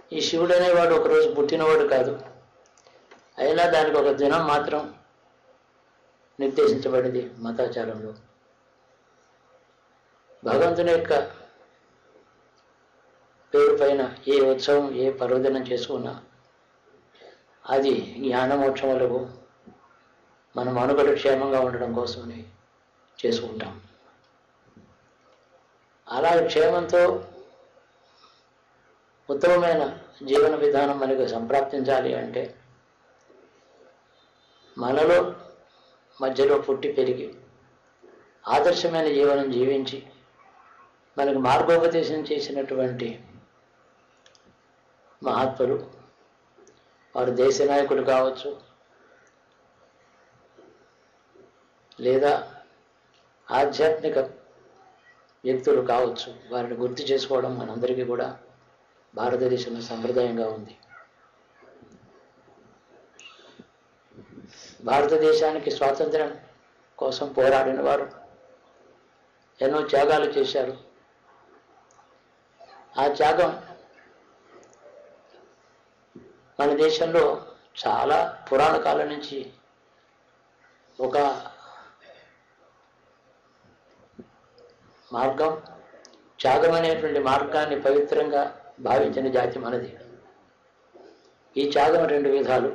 ఈ శివుడు అనేవాడు ఒకరోజు పుట్టినవాడు కాదు అయినా దానికి ఒక దినం మాత్రం నిర్దేశించబడింది మతాచారంలో భగవంతుని యొక్క పేరు పైన ఏ ఉత్సవం ఏ పర్వదినం చేసుకున్నా అది జ్ఞానమోక్షములకు మన మనుగడ క్షేమంగా ఉండడం కోసమని చేసుకుంటాం అలా క్షేమంతో ఉత్తమమైన జీవన విధానం మనకు సంప్రాప్తించాలి అంటే మనలో మధ్యలో పుట్టి పెరిగి ఆదర్శమైన జీవనం జీవించి మనకు మార్గోపదేశం చేసినటువంటి మహాత్ములు వారు దేశ నాయకులు కావచ్చు లేదా ఆధ్యాత్మిక వ్యక్తులు కావచ్చు వారిని గుర్తు చేసుకోవడం మనందరికీ కూడా భారతదేశంలో సంప్రదాయంగా ఉంది భారతదేశానికి స్వాతంత్రం కోసం పోరాడిన వారు ఎన్నో త్యాగాలు చేశారు ఆ త్యాగం మన దేశంలో చాలా పురాణ కాలం నుంచి ఒక మార్గం త్యాగం అనేటువంటి మార్గాన్ని పవిత్రంగా భావించిన జాతి మనది ఈ త్యాగం రెండు విధాలు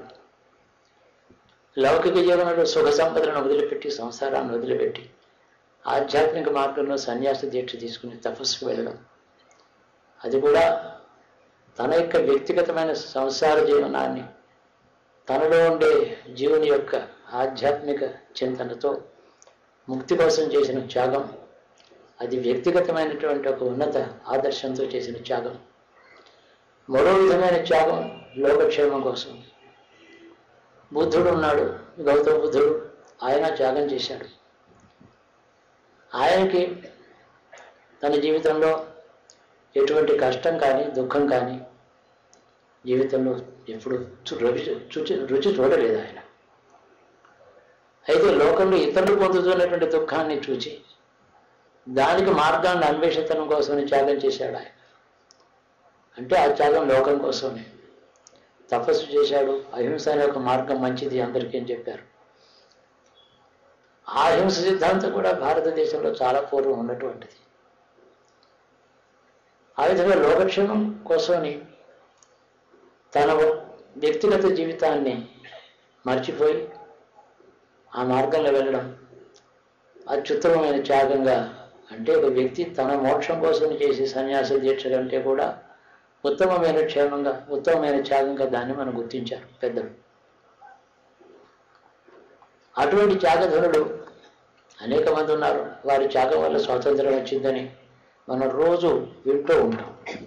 లౌకిక జీవనంలో సుఖ సంపదలను వదిలిపెట్టి సంసారాన్ని వదిలిపెట్టి ఆధ్యాత్మిక మార్గంలో సన్యాస దీక్ష తీసుకుని తపస్సుకు వెళ్ళడం అది కూడా తన యొక్క వ్యక్తిగతమైన సంసార జీవనాన్ని తనలో ఉండే జీవుని యొక్క ఆధ్యాత్మిక చింతనతో ముక్తి కోసం చేసిన త్యాగం అది వ్యక్తిగతమైనటువంటి ఒక ఉన్నత ఆదర్శంతో చేసిన త్యాగం మరో విధమైన త్యాగం లోకక్షేమం కోసం బుద్ధుడు ఉన్నాడు గౌతమ బుద్ధుడు ఆయన త్యాగం చేశాడు ఆయనకి తన జీవితంలో ఎటువంటి కష్టం కానీ దుఃఖం కానీ జీవితంలో ఎప్పుడు చు- రుచి రుచి రుచి చూడలేదు ఆయన అయితే లోకంలో ఇతరులు పొందుతున్నటువంటి దుఃఖాన్ని చూచి దానికి మార్గాన్ని అన్వేషించడం కోసమని త్యాగం చేశాడు ఆయన అంటే ఆ త్యాగం లోకం కోసమే తపస్సు చేశాడు అహింస అనే ఒక మార్గం మంచిది అందరికీ అని చెప్పారు ఆ అహింస సిద్ధాంతం కూడా భారతదేశంలో చాలా పూర్వం ఉన్నటువంటిది ఆ విధంగా లోకక్షేమం కోసమని తన వ్యక్తిగత జీవితాన్ని మర్చిపోయి ఆ మార్గంలో వెళ్ళడం అత్యుత్తమమైన త్యాగంగా అంటే ఒక వ్యక్తి తన మోక్షం కోసం చేసే సన్యాస దీక్ష కంటే కూడా ఉత్తమమైన క్షేమంగా ఉత్తమమైన త్యాగంగా దాన్ని మనం గుర్తించారు పెద్దలు అటువంటి త్యాగధనులు అనేక మంది ఉన్నారు వారి త్యాగం వల్ల స్వాతంత్రం వచ్చిందని మనం రోజు వింటూ ఉంటాం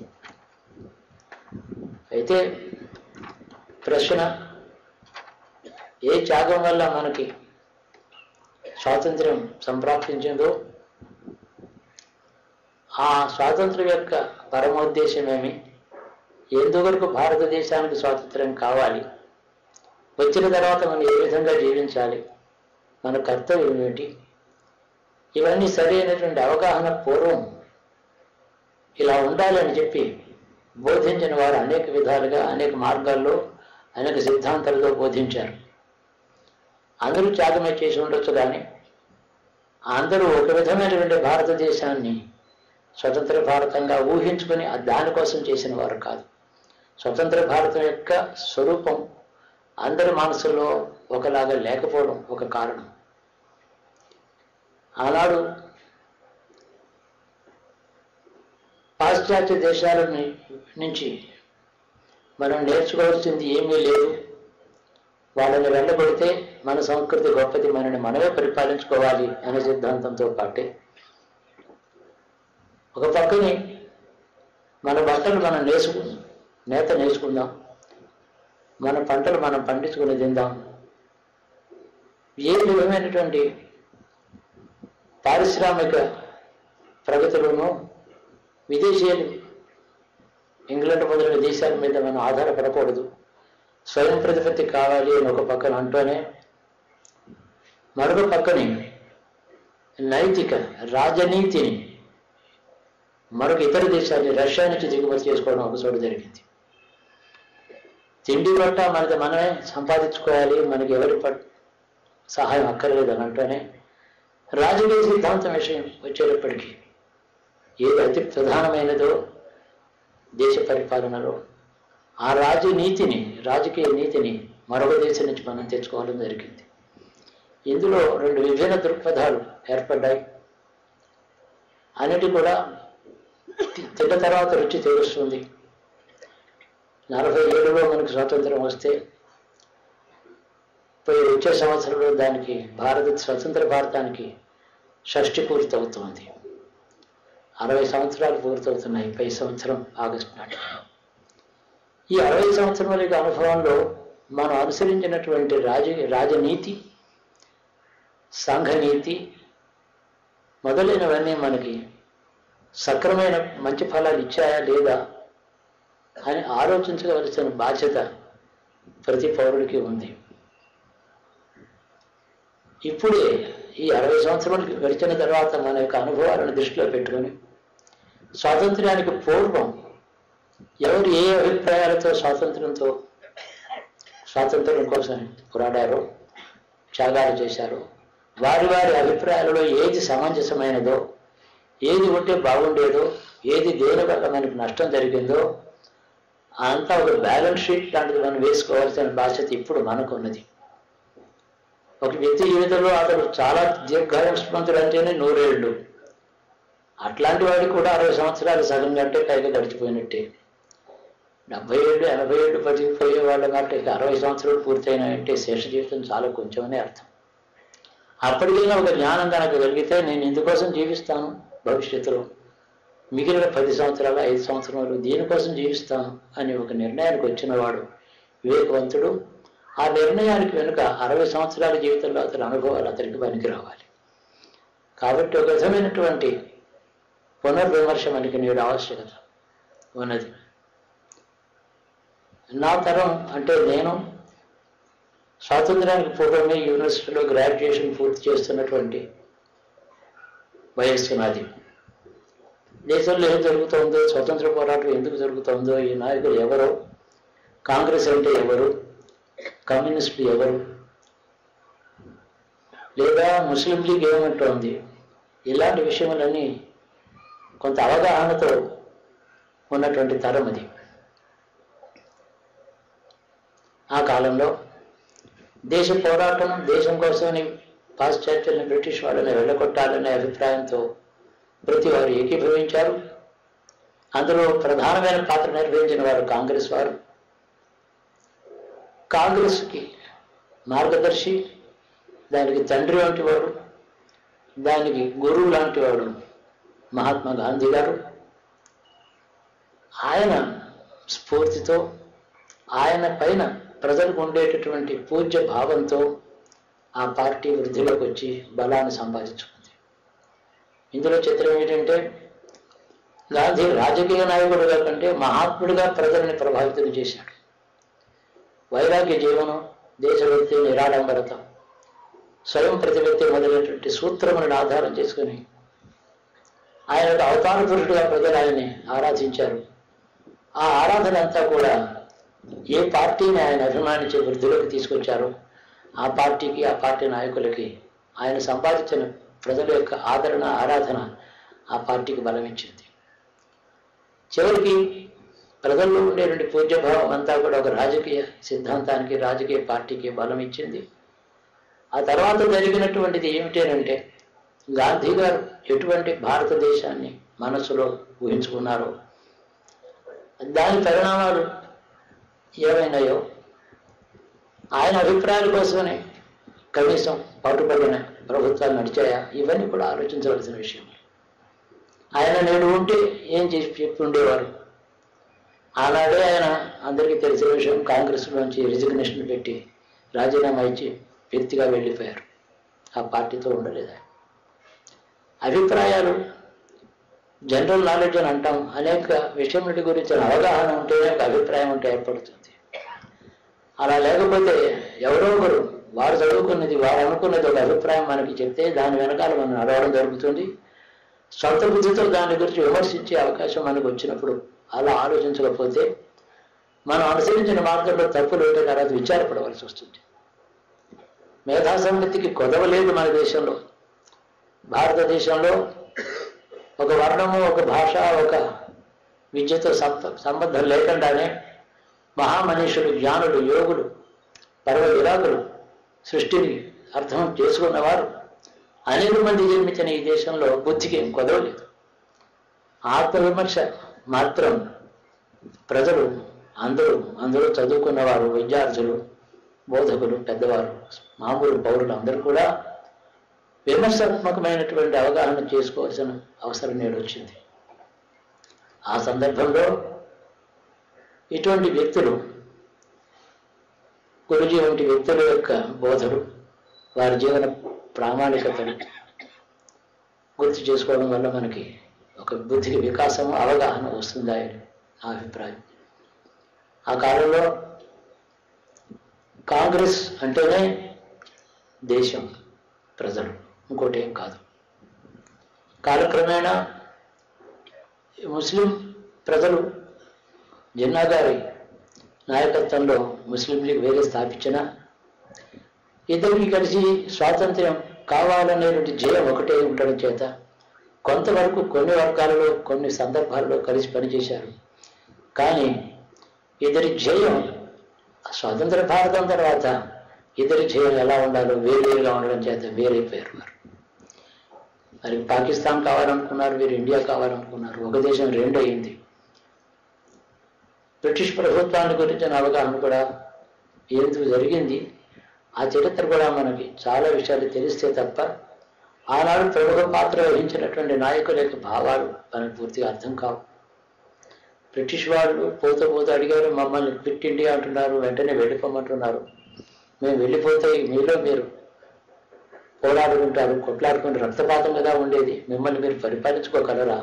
అయితే ప్రశ్న ఏ త్యాగం వల్ల మనకి స్వాతంత్ర్యం సంప్రాప్తించిందో ఆ స్వాతంత్రం యొక్క పరమోద్దేశం ఏమి ఎందువరకు భారతదేశానికి స్వాతంత్రం కావాలి వచ్చిన తర్వాత మనం ఏ విధంగా జీవించాలి మన కర్తవ్యం ఏమిటి ఇవన్నీ సరైనటువంటి అవగాహన పూర్వం ఇలా ఉండాలని చెప్పి బోధించిన వారు అనేక విధాలుగా అనేక మార్గాల్లో అనేక సిద్ధాంతాలతో బోధించారు అందరూ త్యాగమే చేసి ఉండొచ్చు కానీ అందరూ ఒక విధమైనటువంటి భారతదేశాన్ని స్వతంత్ర భారతంగా ఊహించుకొని ఆ దానికోసం చేసిన వారు కాదు స్వతంత్ర భారతం యొక్క స్వరూపం అందరి మనసులో ఒకలాగా లేకపోవడం ఒక కారణం ఆనాడు పాశ్చాత్య దేశాల ని- నుంచి మనం నేర్చుకోవాల్సింది ఏమీ లేదు వాళ్ళని వెళ్ళగొడితే మన సంస్కృతి గొప్పది మనని మనమే పరిపాలించుకోవాలి అనే సిద్ధాంతంతో పాటే ఒక పక్కని మన బట్టలు మనం నేసుకు నేత నేసుకుందాం మన పంటలు మనం పండించుకుని తిందాం ఏ విధమైనటువంటి పారిశ్రామిక ప్రగతిలోనూ విదేశీయులు ఇంగ్లాండ్ మొదలైన దేశాల మీద మనం ఆధారపడకూడదు స్వయం ప్రతిపత్తి కావాలి అని ఒక పక్కన అంటూనే మరొక పక్కని నైతిక రాజనీతిని మరొక ఇతర దేశాన్ని రష్యా నుంచి దిగుమతి చేసుకోవడం ఒక చోట జరిగింది తిండి పట్ట మనది మనమే సంపాదించుకోవాలి మనకి ఎవరి పట్ సహాయం అక్కర్లేదు అని అంటూనే రాజకీయ సిద్ధాంతం విషయం వచ్చేటప్పటికీ ఏది అతి ప్రధానమైనదో దేశ పరిపాలనలో ఆ రాజనీతిని రాజకీయ నీతిని మరొక దేశం నుంచి మనం తెచ్చుకోవడం జరిగింది ఇందులో రెండు విభిన్న దృక్పథాలు ఏర్పడ్డాయి అన్నిటి కూడా తి- తిన్న తర్వాత రుచి తెలుస్తుంది నలభై ఏడులో మనకు స్వాతంత్రం వస్తే పోయి వచ్చే సంవత్సరంలో దానికి భారత స్వతంత్ర భారతానికి షష్టి పూర్తవుతోంది అరవై సంవత్సరాలు పూర్తవుతున్నాయి పై సంవత్సరం ఆగస్టు నాటి ఈ అరవై సంవత్సరాల యొక్క అనుభవంలో మనం అనుసరించినటువంటి రాజ రాజనీతి సంఘనీతి మొదలైనవన్నీ మనకి సక్రమైన మంచి ఫలాలు ఇచ్చాయా లేదా అని ఆలోచించవలసిన బాధ్యత ప్రతి పౌరుడికి ఉంది ఇప్పుడే ఈ అరవై సంవత్సరాలు గడిచిన తర్వాత మన యొక్క అనుభవాలను దృష్టిలో పెట్టుకొని స్వాతంత్ర్యానికి పూర్వం ఎవరు ఏ అభిప్రాయాలతో స్వాతంత్రంతో స్వాతంత్రం కోసం పోరాడారో త్యాగాలు చేశారో వారి వారి అభిప్రాయాలలో ఏది సమంజసమైనదో ఏది ఉంటే బాగుండేదో ఏది దేని వల్ల మనకి నష్టం జరిగిందో అంతా ఒక బ్యాలెన్స్ షీట్ లాంటిది మనం వేసుకోవాల్సిన బాధ్యత ఇప్పుడు మనకున్నది ఒక వ్యక్తి జీవితంలో అతను చాలా దీర్ఘాయుష్మంతుడు అంటేనే నూరేళ్ళు అట్లాంటి వాడికి కూడా అరవై సంవత్సరాలు సగం కంటే పైగా గడిచిపోయినట్టే డెబ్బై ఏళ్ళు ఎనభై ఏళ్ళు బతికిపోయే వాళ్ళ కంటే ఇక అరవై సంవత్సరాలు పూర్తయినాయంటే శేష జీవితం చాలా కొంచెమనే అర్థం అప్పటికైనా ఒక జ్ఞానం కనుక కలిగితే నేను ఇందుకోసం జీవిస్తాను భవిష్యత్తులో మిగిలిన పది సంవత్సరాలు ఐదు సంవత్సరాలు దీనికోసం జీవిస్తాను అని ఒక నిర్ణయానికి వచ్చినవాడు వివేకవంతుడు ఆ నిర్ణయానికి వెనుక అరవై సంవత్సరాల జీవితంలో అతని అనుభవాలు అతనికి పనికి రావాలి కాబట్టి ఒక విధమైనటువంటి పునర్విమర్శ మనకి నేడు ఆవశ్యకత ఉన్నది నా తరం అంటే నేను స్వాతంత్రానికి పూర్వమే యూనివర్సిటీలో గ్రాడ్యుయేషన్ పూర్తి చేస్తున్నటువంటి వయస్సు నాది దేశంలో ఏం జరుగుతోందో స్వతంత్ర పోరాటం ఎందుకు జరుగుతోందో ఈ నాయకులు ఎవరో కాంగ్రెస్ అంటే ఎవరు కమ్యూనిస్టులు ఎవరు లేదా ముస్లిం లీగ్ ఏమంటోంది ఇలాంటి విషయములన్నీ కొంత అవగాహనతో ఉన్నటువంటి తరం అది ఆ కాలంలో దేశ పోరాటం దేశం కోసమని పాశ్చాత్యుల్ని బ్రిటిష్ వాళ్ళని వెళ్ళగొట్టాలనే అభిప్రాయంతో ప్రతి వారు ఏకీభవించారు అందులో ప్రధానమైన పాత్ర నిర్వహించిన వారు కాంగ్రెస్ వారు కాంగ్రెస్కి మార్గదర్శి దానికి తండ్రి వంటి వాడు దానికి గురువు లాంటి వాడు మహాత్మా గాంధీ గారు ఆయన స్ఫూర్తితో ఆయన పైన ప్రజలకు ఉండేటటువంటి పూజ్య భావంతో ఆ పార్టీ వృద్ధిలోకి వచ్చి బలాన్ని సంపాదించుకుంది ఇందులో చిత్రం ఏంటంటే గాంధీ రాజకీయ నాయకుడిగా కంటే మహాత్ముడిగా ప్రజల్ని ప్రభావితం చేశాడు వైరాగ్య జీవనం దేశభక్తి నిరాడంబరత స్వయం ప్రతిపత్తి మొదలైనటువంటి సూత్రములను ఆధారం చేసుకుని ఆయన ఒక అవతార పురుషుడిగా ప్రజలు ఆయన్ని ఆరాధించారు ఆ ఆరాధన అంతా కూడా ఏ పార్టీని ఆయన అభిమానించే వృద్ధిలోకి తీసుకొచ్చారో ఆ పార్టీకి ఆ పార్టీ నాయకులకి ఆయన సంపాదించిన ప్రజల యొక్క ఆదరణ ఆరాధన ఆ పార్టీకి బలమిచ్చింది చివరికి ప్రజల్లో ఉండేటువంటి పూజ్యభావం అంతా కూడా ఒక రాజకీయ సిద్ధాంతానికి రాజకీయ పార్టీకి బలం ఇచ్చింది ఆ తర్వాత జరిగినటువంటిది ఏమిటేనంటే గాంధీ గారు ఎటువంటి భారతదేశాన్ని మనసులో ఊహించుకున్నారో దాని పరిణామాలు ఏమైనాయో ఆయన అభిప్రాయాల కోసమే కనీసం పట్టుబడిన ప్రభుత్వాలు నడిచాయా ఇవన్నీ కూడా ఆలోచించవలసిన విషయం ఆయన నేడు ఉంటే ఏం చేసి చెప్పి ఉండేవారు ఆనాడే ఆయన అందరికీ తెలిసిన విషయం కాంగ్రెస్లోంచి రిజిగ్నేషన్ పెట్టి రాజీనామా ఇచ్చి వ్యక్తిగా వెళ్ళిపోయారు ఆ పార్టీతో ఉండలేదు ఆయన. అభిప్రాయాలు జనరల్ నాలెడ్జ్ అని అంటాం అనేక విషయముల గురించిన అవగాహన ఉంటేనే ఒక అభిప్రాయం ఉంటే ఏర్పడుతుంది అలా లేకపోతే ఎవరో ఒకరు వారు చదువుకున్నది వారు అనుకున్నది ఒక అభిప్రాయం మనకి చెప్తే దాని వెనకాల మనం నడవడం జరుగుతుంది సొంత బుద్ధితో దాని గురించి విమర్శించే అవకాశం మనకు వచ్చినప్పుడు అలా ఆలోచించకపోతే మనం అనుసరించిన మార్గంలో తప్పులు ఉంటే తర్వాత విచారపడవలసి వస్తుంది మేధా సంపత్తికి కొదవలేదు మన దేశంలో భారతదేశంలో ఒక వర్ణము ఒక భాష ఒక విద్యతో సంప సంబంధం లేకుండానే మహామనీషులు జ్ఞానులు యోగులు పర్వ విరాగులు సృష్టిని అర్థం చేసుకున్నవారు అనేక మంది జన్మించిన ఈ దేశంలో బుద్ధికి ఏం కొదవలేదు ఆత్మవిమర్శ మాత్రం ప్రజలు అందరూ అందరూ చదువుకున్నవారు విద్యార్థులు బోధకులు పెద్దవారు మామూలు పౌరులు అందరూ కూడా విమర్శాత్మకమైనటువంటి అవగాహన చేసుకోవాల్సిన అవసరం నేడు వచ్చింది ఆ సందర్భంలో ఇటువంటి వ్యక్తులు గురుజీ వంటి వ్యక్తుల యొక్క బోధలు వారి జీవన ప్రామాణికతను గుర్తు చేసుకోవడం వల్ల మనకి ఒక బుద్ధికి వికాసం అవగాహన వస్తుందా అని నా అభిప్రాయం ఆ కాలంలో కాంగ్రెస్ అంటేనే దేశం ప్రజలు ఇంకోటి ఏం కాదు కాలక్రమేణా ముస్లిం ప్రజలు జిన్నా గారి నాయకత్వంలో ముస్లిం లీగ్ వేరే స్థాపించిన ఇద్దరికి కలిసి స్వాతంత్ర్యం కావాలనేటువంటి జయం ఒకటే ఉండడం చేత కొంతవరకు కొన్ని వర్గాలలో కొన్ని సందర్భాల్లో కలిసి పనిచేశారు కానీ ఇద్దరి జయం స్వతంత్ర భారతం తర్వాత ఇద్దరి జయం ఎలా ఉండాలో వేరువేరుగా ఉండడం చేత వేరైపోయారు వారు మరి పాకిస్తాన్ కావాలనుకున్నారు వీరు ఇండియా కావాలనుకున్నారు ఒక దేశం రెండు అయింది బ్రిటిష్ ప్రభుత్వాన్ని గురించిన అవగాహన కూడా ఎందుకు జరిగింది ఆ చరిత్ర కూడా మనకి చాలా విషయాలు తెలిస్తే తప్ప ఆనాడు ప్రముఖ పాత్ర వహించినటువంటి నాయకుల యొక్క భావాలు మనకు పూర్తిగా అర్థం కావు బ్రిటిష్ వాళ్ళు పోతూ పోతూ అడిగారు మమ్మల్ని క్విట్ ఇండియా అంటున్నారు వెంటనే వెళ్ళిపోమంటున్నారు మేము వెళ్ళిపోతే మీలో మీరు పోరాడుకుంటారు కొట్లాడుకుని రక్తపాతం కదా ఉండేది మిమ్మల్ని మీరు పరిపాలించుకోగలరా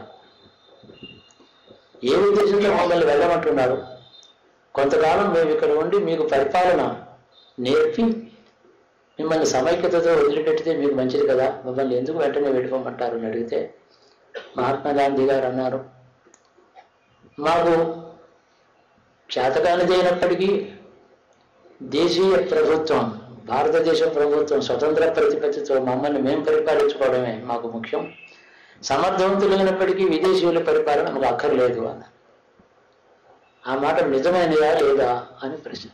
ఏ ఉద్దేశంతో మమ్మల్ని వెళ్ళమంటున్నారు కొంతకాలం మేము ఇక్కడ ఉండి మీకు పరిపాలన నేర్పి మిమ్మల్ని సమైక్యతతో వదిలిపెట్టితే మీకు మంచిది కదా మిమ్మల్ని ఎందుకు వెంటనే వెళ్ళిపోమంటారు అని అడిగితే మహాత్మా గాంధీ గారు అన్నారు మాకు చేతకానిది అయినప్పటికీ దేశీయ ప్రభుత్వం భారతదేశ ప్రభుత్వం స్వతంత్ర ప్రతిపత్తితో మమ్మల్ని మేము పరిపాలించుకోవడమే మాకు ముఖ్యం సమర్థవంతులైనప్పటికీ విదేశీయుల పరిపాలన మాకు అక్కర్లేదు అన్న ఆ మాట నిజమైనదా లేదా అని ప్రశ్న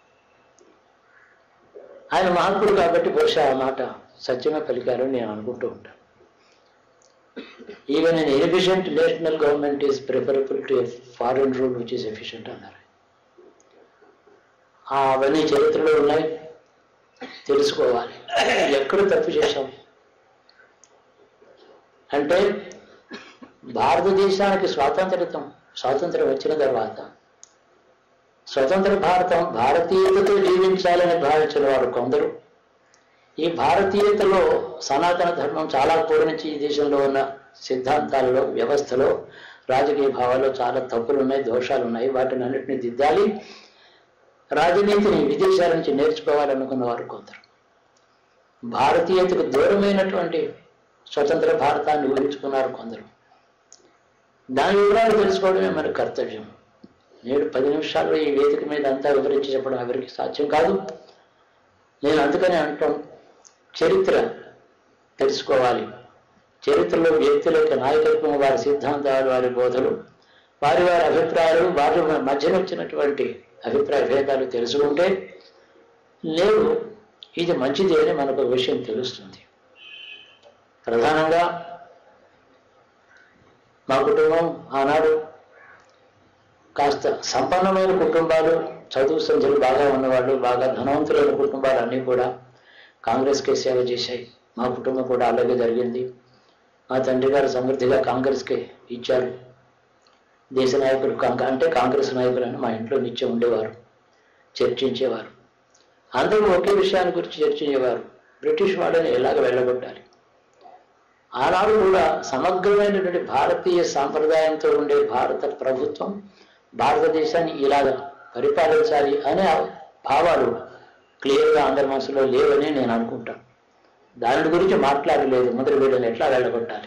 ఆయన మహాత్ముడు కాబట్టి బహుశా ఆ మాట సత్యమే పలికారని నేను అనుకుంటూ ఉంటాను even inefficient national government is preferable to foreign rule which is efficient అన్నారు ఆ అవన్నీ చరిత్రలో ఉన్నాయి తెలుసుకోవాలి ఎక్కడ తప్పు చేశాం అంటే భారతదేశానికి స్వాతంత్రితం స్వాతంత్రం వచ్చిన తర్వాత స్వతంత్ర భారతం భారతీయతతో జీవించాలని భావించిన వారు కొందరు ఈ భారతీయతలో సనాతన ధర్మం చాలా పూర్వ నుంచి ఈ దేశంలో ఉన్న సిద్ధాంతాలలో వ్యవస్థలో రాజకీయ భావాల్లో చాలా తప్పులు ఉన్నాయి దోషాలు ఉన్నాయి వాటిని అన్నింటినీ దిద్దాలి రాజనీతిని విదేశాల నుంచి నేర్చుకోవాలనుకున్న వారు కొందరు భారతీయతకు దూరమైనటువంటి స్వతంత్ర భారతాన్ని ఊహించుకున్నారు కొందరు దాని వివరాలు తెలుసుకోవడమే మన కర్తవ్యం నేడు పది నిమిషాల్లో ఈ వేదిక మీద అంతా వివరించి చెప్పడం ఎవరికి సాధ్యం కాదు నేను అందుకనే అంటాం చరిత్ర తెలుసుకోవాలి చరిత్రలో వ్యక్తుల యొక్క నాయకత్వం వారి సిద్ధాంతాలు వారి బోధలు వారి వారి అభిప్రాయాలు వారి మధ్యన వచ్చినటువంటి అభిప్రాయ భేదాలు తెలుసుకుంటే లేదు ఇది మంచిది అని మనకు ఒక విషయం తెలుస్తుంది ప్రధానంగా మా కుటుంబం ఆనాడు కాస్త సంపన్నమైన కుటుంబాలు చదువు సంధ్యలు బాగా ఉన్నవాళ్ళు బాగా ధనవంతులైన కుటుంబాలు అన్నీ కూడా కాంగ్రెస్కే సేవ చేశాయి మా కుటుంబం కూడా అలాగే జరిగింది మా తండ్రి గారు సమృద్ధిగా కాంగ్రెస్కే ఇచ్చారు దేశ నాయకులు కాంగ్- అంటే కాంగ్రెస్ నాయకులని మా ఇంట్లో నిత్యం ఉండేవారు చర్చించేవారు అందరూ ఒకే విషయాన్ని గురించి చర్చించేవారు బ్రిటిష్ వాళ్ళని ఎలాగ వెళ్ళగొట్టాలి ఆనాడు కూడా సమగ్రమైనటువంటి భారతీయ సాంప్రదాయంతో ఉండే భారత ప్రభుత్వం భారతదేశాన్ని ఇలాగ పరిపాలించాలి అనే భావాలు క్లియర్గా అందరి మనసులో లేవని నేను అనుకుంటాను దాని గురించి మాట్లాడలేదు మొదటి వీళ్ళని ఎట్లా వెళ్ళగొట్టాలి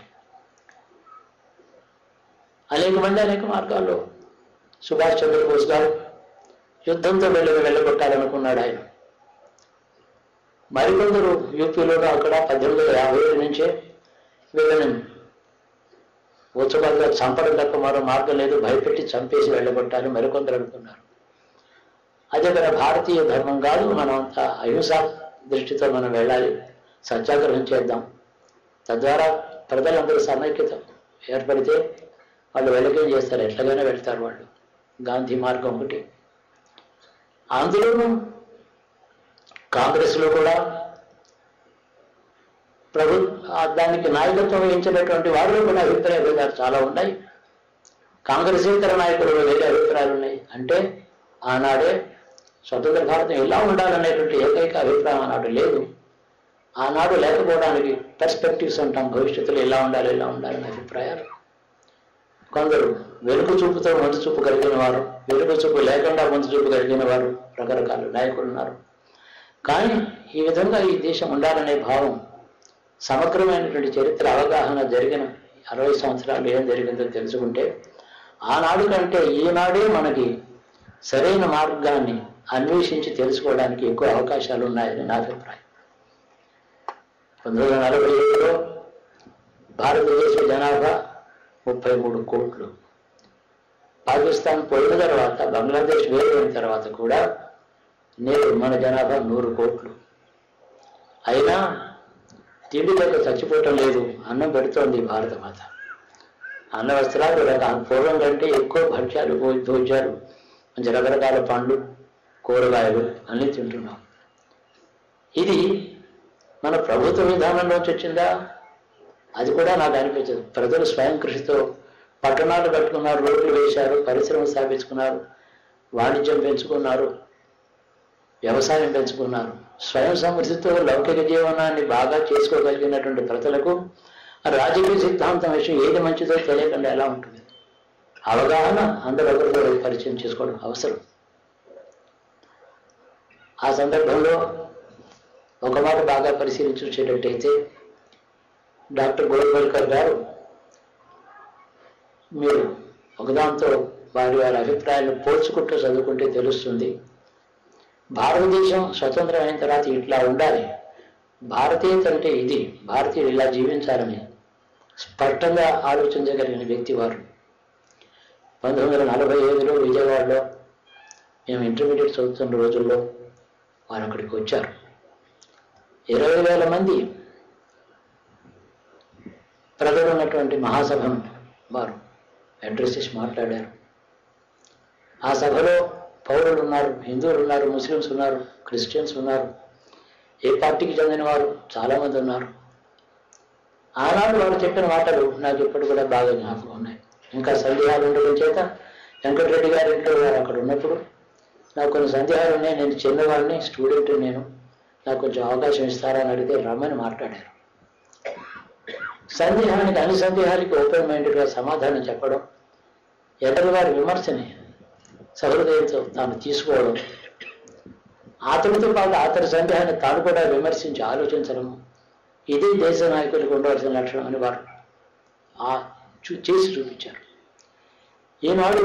అనేక మంది అనేక మార్గాల్లో సుభాష్ చంద్రబోస్ గారు యుద్ధంతో వెళ్ళి వెళ్ళగొట్టాలనుకున్నాడు ఆయన మరికొందరు యూపీలోనూ అక్కడ పద్దెనిమిది వందల యాభై ఏడు నుంచే వీళ్ళని ఉత్సవాలుగా చంపడం తప్ప మరో మార్గం లేదు భయపెట్టి చంపేసి వెళ్ళగొట్టాలి మరికొందరు అనుకున్నారు అదే మన భారతీయ ధర్మం కాదు మనం అంతా అహింసా దృష్టితో మనం వెళ్ళాలి సత్యాగ్రహం చేద్దాం తద్వారా ప్రజలందరూ సమైక్యత ఏర్పడితే వాళ్ళు వెళ్ళకేం చేస్తారు ఎట్లాగైనా వెళ్తారు వాళ్ళు గాంధీ మార్గం ఒకటి అందులోనూ కాంగ్రెస్లో కూడా ప్రభు ఆ దానికి నాయకత్వం వహించినటువంటి వారిలో కూడా అభిప్రాయ భేదాలు చాలా ఉన్నాయి కాంగ్రెసేతర నాయకులలో వేరే అభిప్రాయాలు ఉన్నాయి అంటే ఆనాడే స్వతంత్ర భారతం ఎలా ఉండాలనేటువంటి ఏకైక అభిప్రాయం ఆనాడు లేదు ఆనాడు లేకపోవడానికి పర్స్పెక్టివ్స్ అంటాం భవిష్యత్తులో ఎలా ఉండాలి ఎలా ఉండాలనే అభిప్రాయాలు కొందరు వెనుక చూపుతో ముందు చూపు కలిగిన వారు వెనుక చూపు లేకుండా ముందు చూపు కలిగిన వారు రకరకాల నాయకులు ఉన్నారు కానీ ఈ విధంగా ఈ దేశం ఉండాలనే భావం సమగ్రమైనటువంటి చరిత్ర అవగాహన జరిగిన అరవై సంవత్సరాలు ఏం జరిగిందో తెలుసుకుంటే ఆనాడు కంటే ఈనాడే మనకి సరైన మార్గాన్ని అన్వేషించి తెలుసుకోవడానికి ఎక్కువ అవకాశాలు ఉన్నాయని నా అభిప్రాయం పంతొమ్మిది వందల నలభై ఏడులో భారతదేశ జనాభా ముప్పై మూడు కోట్లు పాకిస్తాన్ పోయిన తర్వాత బంగ్లాదేశ్ వేరైన తర్వాత కూడా నేడు మన జనాభా నూరు కోట్లు అయినా తిండి లేక చచ్చిపోవటం లేదు అన్నం పెడుతోంది భారత మాత అన్న వస్త్రాలు రకాల పూర్వం కంటే ఎక్కువ భక్ష్యాలు భో- భోజ్యాలు మంచి రకరకాల పండ్లు కూరగాయలు అన్నీ తింటున్నాం ఇది మన ప్రభుత్వ విధానంలోంచి వచ్చిందా అది కూడా నాకు అనిపించదు ప్రజలు స్వయం కృషితో పట్టణాలు కట్టుకున్నారు రోడ్లు వేశారు పరిశ్రమలు స్థాపించుకున్నారు వాణిజ్యం పెంచుకున్నారు వ్యవసాయం పెంచుకున్నారు స్వయం సమృద్ధితో లౌకిక జీవనాన్ని బాగా చేసుకోగలిగినటువంటి ప్రజలకు రాజకీయ సిద్ధాంతం విషయం ఏది మంచిదో తెలియకుండా ఎలా ఉంటుంది అవగాహన అందరూ ఒకరితో ఒకరు పరిచయం చేసుకోవడం అవసరం ఆ సందర్భంలో ఒక మాట బాగా పరిశీలించి చూసేటట్టయితే డాక్టర్ గోల్వల్కర్ గారు మీరు ఒకదాంతో వారి వారి అభిప్రాయాలను పోల్చుకుంటూ చదువుకుంటే తెలుస్తుంది భారతదేశం స్వతంత్రం అయిన తర్వాత ఇట్లా ఉండాలి భారతీయత అంటే ఇది భారతీయులు ఇలా జీవించాలని స్పష్టంగా ఆలోచించగలిగిన వ్యక్తి వారు పంతొమ్మిది వందల నలభై ఐదులో విజయవాడలో మేము ఇంటర్మీడియట్ చదువుతున్న రోజుల్లో వారు అక్కడికి వచ్చారు ఇరవై వేల మంది ప్రజలు ఉన్నటువంటి మహాసభను వారు అడ్రస్ చేసి మాట్లాడారు ఆ సభలో పౌరులు ఉన్నారు హిందువులు ఉన్నారు ముస్లిమ్స్ ఉన్నారు క్రిస్టియన్స్ ఉన్నారు ఏ పార్టీకి చెందిన వారు చాలామంది ఉన్నారు ఆనాడు వారు చెప్పిన మాటలు నాకు ఇప్పటి కూడా బాగా జ్ఞాపకం ఉన్నాయి ఇంకా సందేహాలు ఉండడం చేత వెంకటరెడ్డి గారి ఇంట్లో వారు అక్కడ ఉన్నప్పుడు నాకు కొన్ని సందేహాలు ఉన్నాయి నేను చిన్నవాడిని స్టూడెంట్ నేను నాకు కొంచెం అవకాశం ఇస్తారా అని అడిగితే రమ్మని మాట్లాడారు సందేహానికి అన్ని సందేహాలకి ఓపెన్ మైండెడ్గా సమాధానం చెప్పడం ఎదురు వారి విమర్శని సహృదయంతో తాను తీసుకోవడం అతనితో పాటు అతని సందేహాన్ని తాను కూడా విమర్శించి ఆలోచించడం ఇది దేశ నాయకులకు ఉండవలసిన లక్షణం అని వారు ఆ చూ- చేసి చూపించారు ఈనాడు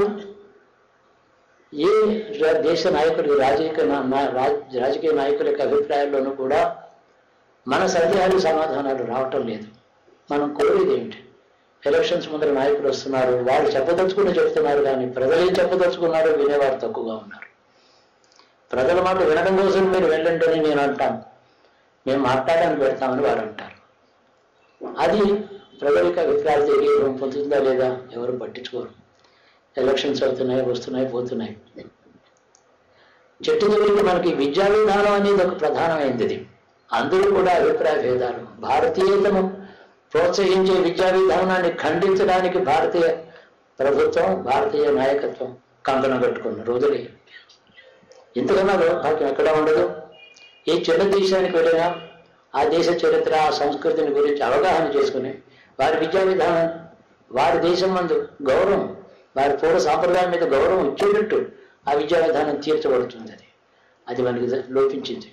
ఏ రా- దేశ నాయకుడి రాజకీయ నా- నా- రాజ్- రాజకీయ నాయకుల యొక్క అభిప్రాయాల్లోనూ కూడా మన సందేహాలు సమాధానాలు రావటం లేదు మనం కోరేది ఏంటి ఎలక్షన్స్ ముందర నాయకులు వస్తున్నారు వాళ్ళు చెప్పదలుచుకుని చెప్తున్నారు కానీ ప్రజలు ఏం చెప్పదలుచుకున్నారో వినేవారు తక్కువగా ఉన్నారు ప్రజల మాట వినడం కోసం మీరు వెళ్ళండి అని నేను అంటాను మేము మాట్లాడడానికి పెడతామని వారు అంటారు అది ప్రజలకు అభిప్రాయాలు తెలియ పొందుతుందా లేదా ఎవరు పట్టించుకోరు ఎలక్షన్స్ అవుతున్నాయి వస్తున్నాయి పోతున్నాయి చెట్టు దగ్గరికి మనకి విద్యా విధానం అనేది ఒక ప్రధానమైనది ఇది. అందరూ కూడా అభిప్రాయ భేదాలు భారతీయతను ప్రోత్సహించే విద్యా విధానాన్ని ఖండించడానికి భారతీయ ప్రభుత్వం భారతీయ నాయకత్వం కంకణం కట్టుకున్న రోజులే ఇంతకన్నా దౌర్భాగ్యం ఎక్కడ ఉండదు ఏ చిన్న దేశానికి వెళ్ళినా ఆ దేశ చరిత్ర ఆ సంస్కృతిని గురించి అవగాహన చేసుకుని వారి విద్యా విధానం వారి దేశం మందు గౌరవం వారి పూర్వ సాంప్రదాయం మీద గౌరవం ఇచ్చేటట్టు ఆ విద్యా విధానం తీర్చబడుతుంది అది అది మనకి జ- లోపించింది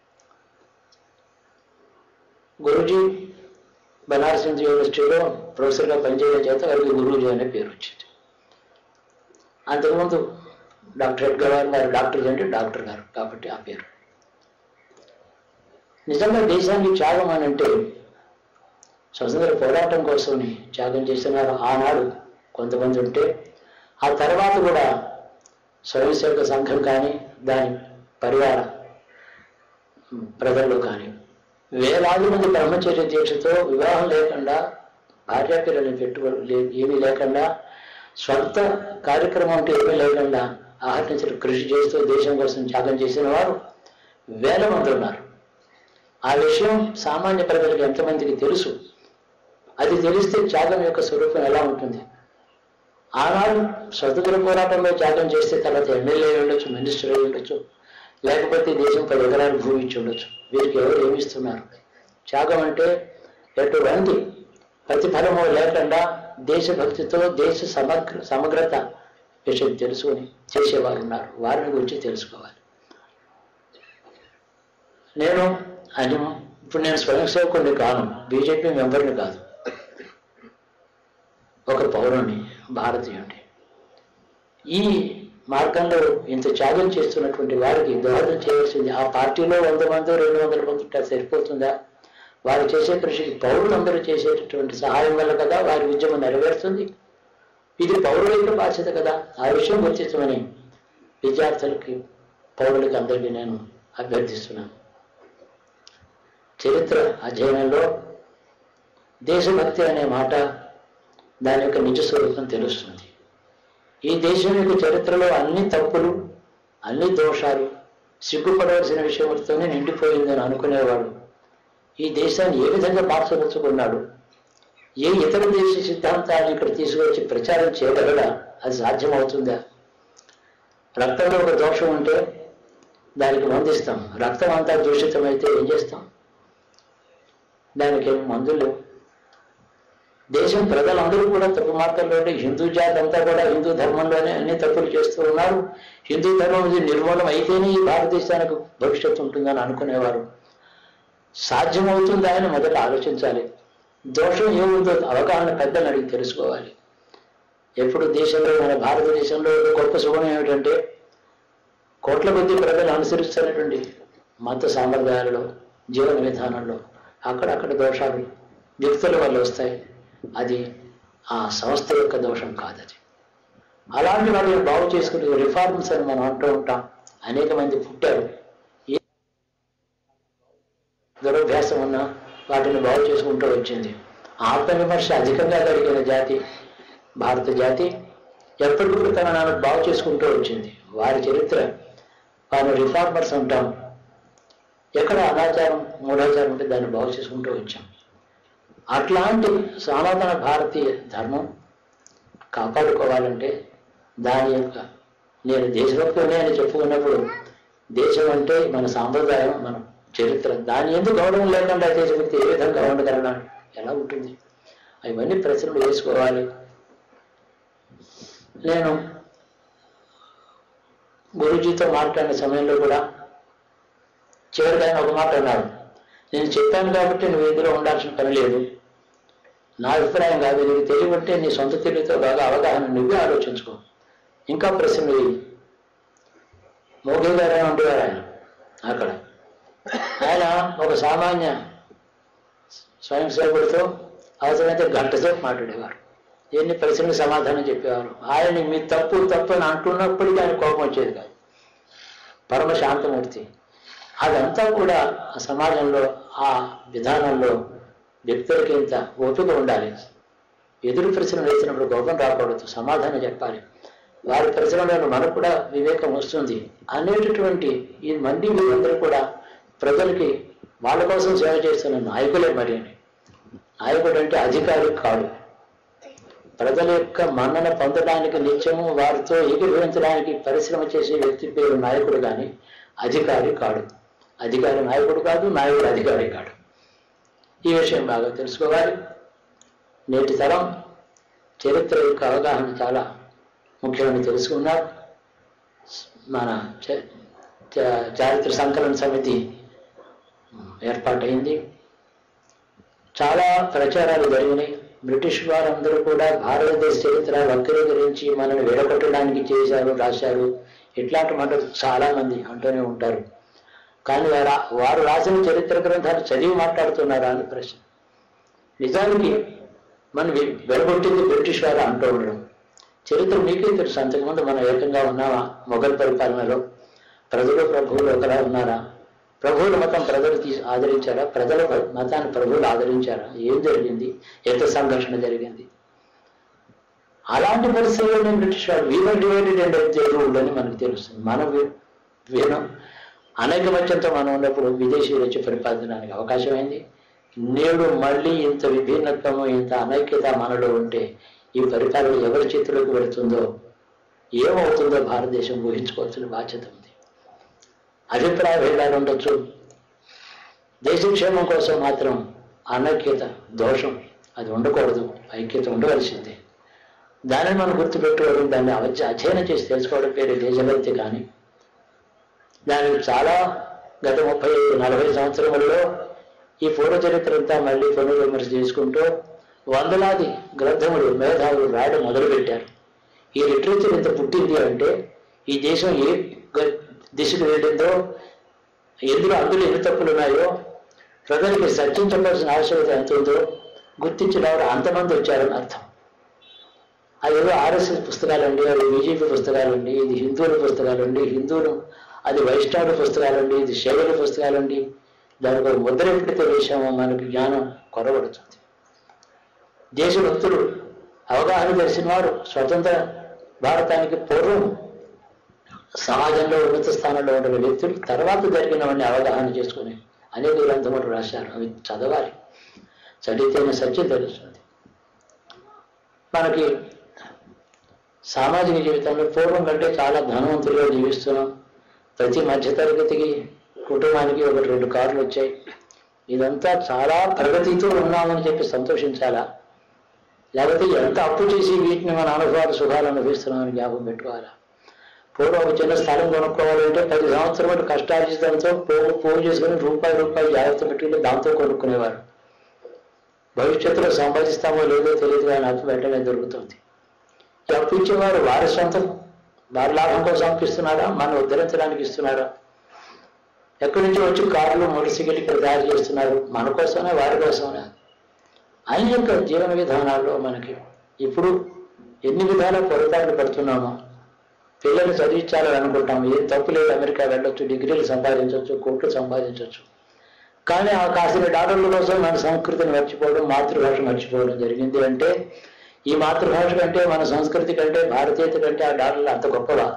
గురుజీ బనారస్ హిందూ యూనివర్సిటీలో ప్రొఫెసర్గా పనిచేయడం చేత వారికి గురూజీ అనే పేరు వచ్చింది అంతకుముందు డాక్టర్ ఎడ్గర్ గారు డాక్టర్ అంటే డాక్టర్ గారు కాబట్టి ఆ పేరు నిజంగా దేశానికి త్యాగం అని అంటే స్వతంత్ర పోరాటం కోసం త్యాగం చేస్తున్నారు ఆనాడు కొంతమంది ఉంటే ఆ తర్వాత కూడా స్వయం సేవక సంఘం కానీ దాని పరివార ప్రజల్లో కానీ వేలాది మంది బ్రహ్మచర్య దీక్షతో వివాహం లేకుండా భార్యాపిల్లల్ని పెట్టుబడి లే- ఏమీ లేకుండా స్వంత కార్యక్రమం అంటే ఏమీ లేకుండా ఆహరించిన కృషి చేస్తూ దేశం కోసం త్యాగం చేసిన వారు వేల మంది ఉన్నారు ఆ విషయం సామాన్య ప్రజలకు ఎంతమందికి తెలుసు అది తెలిస్తే త్యాగం యొక్క స్వరూపం ఎలా ఉంటుంది ఆనాడు స్వతంత్ర పోరాటంలో త్యాగం చేస్తే తర్వాత ఎమ్మెల్యే అయి ఉండొచ్చు మినిస్టర్ అయి ఉండొచ్చు లేకపోతే దేశం పది ఎకరాలు భూమి ఇచ్చి ఉండొచ్చు వీరికి ఎవరు ఏమిస్తున్నారు త్యాగం అంటే ఎటువంటి ప్రతిఫలము లేకుండా దేశభక్తితో దేశ సమగ్ర సమగ్రత విషయం తెలుసుకొని చేసేవారు ఉన్నారు వారిని గురించి తెలుసుకోవాలి నేను అని ఇప్పుడు నేను స్వయం సేవకుడిని కాను బీజేపీ మెంబర్ని కాదు ఒక పౌరుని భారతీయుడిని ఈ మార్గంలో ఇంత త్యాగం చేస్తున్నటువంటి వారికి దోహదం చేయవలసింది ఆ పార్టీలో వంద మంది రెండు వందల మంది ఉంటే అది సరిపోతుందా వారు చేసే కృషికి పౌరులందరూ చేసేటటువంటి సహాయం వల్ల కదా వారి ఉద్యమం నెరవేరుతుంది ఇది పౌరుల యొక్క బాధ్యత కదా ఆ విషయం గుర్తించమని విద్యార్థులకి పౌరులకి అందరికీ నేను అభ్యర్థిస్తున్నాను చరిత్ర అధ్యయనంలో దేశభక్తి అనే మాట దాని యొక్క నిజ స్వరూపం తెలుస్తుంది ఈ దేశం యొక్క చరిత్రలో అన్ని తప్పులు అన్ని దోషాలు సిగ్గుపడవలసిన విషయంతోనే నిండిపోయిందని అనుకునేవాడు ఈ దేశాన్ని ఏ విధంగా మార్చదలుచుకున్నాడు ఏ ఇతర దేశ సిద్ధాంతాన్ని ఇక్కడ తీసుకొచ్చి ప్రచారం చేయగలడా అది సాధ్యమవుతుందా రక్తంలో ఒక దోషం ఉంటే దానికి మందిస్తాం రక్తం అంతా దూషితమైతే ఏం చేస్తాం దానికి ఏం మందులు లేవు. దేశం ప్రజలందరూ కూడా తప్పు మార్గంలోనే హిందూ జాతి అంతా కూడా హిందూ ధర్మంలోనే అన్ని తప్పులు చేస్తూ ఉన్నారు హిందూ ధర్మం ఇది నిర్మూలన అయితేనే ఈ భారతదేశానికి భవిష్యత్తు ఉంటుందని అనుకునేవారు సాధ్యమవుతుందా అని మొదట ఆలోచించాలి దోషం ఏముందో అవగాహన పెద్దలు అడిగి తెలుసుకోవాలి ఎప్పుడు దేశంలో మన భారతదేశంలో ఒక గొప్ప శుభం ఏమిటంటే కోట్ల కొద్ది ప్రజలు అనుసరిస్తున్నటువంటి మత సాంప్రదాయాలలో జీవన విధానంలో అక్కడక్కడ దోషాలు వ్యక్తుల వల్ల వస్తాయి అది ఆ సంస్థ యొక్క దోషం కాదు అది అలాంటి వాటిని బాగు చేసుకునే రిఫార్మ్స్ అని మనం అంటూ ఉంటాం అనేక మంది పుట్టారు ఏ దురభ్యాసం ఉన్నా వాటిని బాగు చేసుకుంటూ వచ్చింది ఆత్మవిమర్శ అధికంగా కలిగిన జాతి భారత జాతి ఎప్పటికప్పుడు తన నాన్న బాగు చేసుకుంటూ వచ్చింది వారి చరిత్ర వారిని రిఫార్మర్స్ అంటాం ఎక్కడ అనాచారం మూఢాచారం ఉంటే దాన్ని బాగు చేసుకుంటూ వచ్చాం అట్లాంటి సనాతన భారతీయ ధర్మం కాపాడుకోవాలంటే దాని యొక్క నేను దేశభక్తుడే అని చెప్పుకున్నప్పుడు దేశం అంటే మన సాంప్రదాయం మన చరిత్ర దాని ఎందుకు గౌరవం లేకుండా దేశభక్తి ఏ విధంగా ఉండగలనా ఎలా ఉంటుంది అవన్నీ ప్రశ్నలు వేసుకోవాలి నేను గురూజీతో మాట్లాడిన సమయంలో కూడా చివరికి ఆయన ఒక మాట అన్నారు నేను చెప్పాను కాబట్టి నువ్వు ఇందులో ఉండాల్సిన పని లేదు నా అభిప్రాయం కాదు నీకు తెలియబట్టే నీ సొంత తెలివితో బాగా అవగాహన నువ్వే ఆలోచించుకో ఇంకా ప్రశ్నలు వేయి మోదీ గారు ఉండేవారు ఆయన అక్కడ ఆయన ఒక సామాన్య స్వయం సేవకుడితో అవసరమైతే గంట సేపు మాట్లాడేవారు ఎన్ని ప్రశ్నలకు సమాధానం చెప్పేవారు ఆయన మీ తప్పు తప్పు అని అంటున్నప్పటికీ ఆయన కోపం వచ్చేది కాదు పరమ శాంతమూర్తి అదంతా కూడా ఆ సమాజంలో ఆ విధానంలో వ్యక్తులకి ఇంత ఓపిక ఉండాలి ఎదురు ప్రశ్నలు వేసినప్పుడు కోపం రాకూడదు సమాధానం చెప్పాలి వారి ప్రశ్నలను మనకు కూడా వివేకం వస్తుంది అనేటటువంటి ఈ మంది వీళ్ళందరూ కూడా ప్రజలకి వాళ్ళ కోసం సేవ చేస్తున్న నాయకులే మరి అని నాయకుడు అంటే అధికారి కాడు ప్రజల యొక్క మన్నన పొందడానికి నిత్యము వారితో ఏకీభవించడానికి పరిశ్రమ చేసే వ్యక్తి పేరు నాయకుడు కానీ అధికారి కాడు అధికారి నాయకుడు కాదు నాయకుడు అధికారి కాడు ఈ విషయం బాగా తెలుసుకోవాలి నేటి తరం చరిత్ర యొక్క అవగాహన చాలా ముఖ్యమని తెలుసుకున్నారు మన చ- చ- చారిత్ర సంకలన సమితి ఏర్పాటైంది చాలా ప్రచారాలు జరిగినాయి బ్రిటిష్ వారందరూ కూడా భారతదేశ చరిత్ర వక్రీకరించి మనల్ని విడగొట్టడానికి చేశారు రాశారు ఇట్లాంటి మాటలు చాలా మంది అంటూనే ఉంటారు కానీ వారు వారు రాసిన చరిత్ర గ్రంథాలు చదివి మాట్లాడుతున్నారా అని ప్రశ్న నిజానికి మనం వె- వెలగొట్టింది బ్రిటిష్ వారు అంటూ ఉండడం చరిత్ర మీకే తెలుసు అంతకుముందు మనం ఏకంగా ఉన్నామా మొఘల్ పరిపాలనలో ప్రజలు ప్రభువులు ఒకలా ఉన్నారా ప్రభువుల మతం ప్రజలు తీ ఆదరించారా ప్రజల మ- మతాన్ని ప్రభువులు ఆదరించారా ఏం జరిగింది ఎంత సంఘర్షణ జరిగింది అలాంటి పరిస్థితుల్లో బ్రిటిష్ వారు వీవర్ డివైడెడ్ అండ్ రూల్డ్ అని మనకు తెలుస్తుంది మనం వి- వినం అనేకమత్యంతో మనం ఉన్నప్పుడు విదేశీయులు వచ్చి పరిపాలించడానికి అవకాశమైంది నేడు మళ్ళీ ఇంత విభిన్నత్వము ఇంత అనైక్యత మనలో ఉంటే ఈ పరిపాలన ఎవరి చేతిలోకి వెళుతుందో ఏమవుతుందో భారతదేశం ఊహించుకోవాల్సిన బాధ్యత ఉంది అభిప్రాయ భేదాలు ఉండొచ్చు దేశక్షేమం కోసం మాత్రం అనైక్యత దోషం అది ఉండకూడదు ఐక్యత ఉండవలసిందే దానిని మనం గుర్తుపెట్టుకోవడం దాన్ని అవధ్య అధ్యయనం చేసి తెలుసుకోవడం పేరు దేశభక్తి కానీ దానికి చాలా గత ముప్పై నలభై సంవత్సరములలో ఈ పూర్వ చరిత్ర అంతా మళ్ళీ పునర్విమర్శ చేసుకుంటూ వందలాది గ్రంథములు మేధావులు రాయడం మొదలుపెట్టారు ఈ లిటరేచర్ ఇంత పుట్టింది అంటే ఈ దేశం ఏ గ- దిశకు వెళ్ళిందో ఎందులో అందులో ఎన్ని తప్పులు ఉన్నాయో ప్రజలకి సత్యం చెప్పాల్సిన ఆవశ్యకత ఎంత ఉందో గుర్తించిన వారు అంతమంది వచ్చారని అర్థం అదేదో ఆర్ఎస్ఎస్ పుస్తకాలండి అది బీజేపీ పుస్తకాలండి ఇది హిందువుల పుస్తకాలండి హిందువులు అది వైష్ణవుల పుస్తకాలండి ఇది శైవుల పుస్తకాలండి దానికి ఒక ముద్ర ఎప్పుడైతే వేశామో మనకి జ్ఞానం కొరబడుతుంది దేశభక్తులు అవగాహన తెలిసిన వారు స్వతంత్ర భారతానికి పూర్వం సమాజంలో ఉన్నత స్థానంలో ఉండే వ్యక్తులు తర్వాత జరిగినవన్నీ అవగాహన చేసుకుని అనేక గ్రంథములు రాశారు అవి చదవాలి చదివితేనే సత్యం తెలుస్తుంది మనకి సామాజిక జీవితంలో పూర్వం కంటే చాలా ధనవంతులుగా జీవిస్తున్నాం ప్రతి మధ్యతరగతికి కుటుంబానికి ఒకటి రెండు కార్లు వచ్చాయి ఇదంతా చాలా ప్రగతితో ఉన్నామని చెప్పి సంతోషించాలా లేకపోతే ఎంత అప్పు చేసి వీటిని మన అనుభవాలు సుఖాలు అనుభవిస్తున్నామని జ్ఞాపకం పెట్టుకోవాలా పూర్వం ఒక చిన్న స్థలం కొనుక్కోవాలంటే పది సంవత్సరం పాటు కష్టార్జితంతో పోగు పోగు చేసుకుని రూపాయి రూపాయి జాగ్రత్త పెట్టుకుని దాంతో కొనుక్కునేవారు భవిష్యత్తులో సంపాదిస్తామో లేదో తెలియదు కానీ అప్పు వెంటనే దొరుకుతుంది ఈ అప్పు ఇచ్చేవారు వారి సొంతం వారి లాభం కోసం అప్పు ఇస్తున్నారా మనం ఉద్ధరించడానికి ఇస్తున్నారా ఎక్కడి నుంచి వచ్చి కార్లు మోటార్ సైకిల్ ఇక్కడ తయారు చేస్తున్నారు మన కోసమే వారి కోసమే అనేక జీవన విధానాల్లో మనకి ఇప్పుడు ఎన్ని విధాల పొరపాట్లు పడుతున్నామో పిల్లలు చదివించాలని అనుకుంటాం ఏం తప్పు లేదు అమెరికా వెళ్ళొచ్చు డిగ్రీలు సంపాదించవచ్చు కోట్లు సంపాదించవచ్చు కానీ ఆ కాసిన డాలర్ల కోసం మన సంస్కృతిని మర్చిపోవడం మాతృభాష మర్చిపోవడం జరిగింది అంటే ఈ మాతృభాష కంటే మన సంస్కృతి కంటే భారతీయత కంటే ఆ డాలర్లు అంత గొప్పవా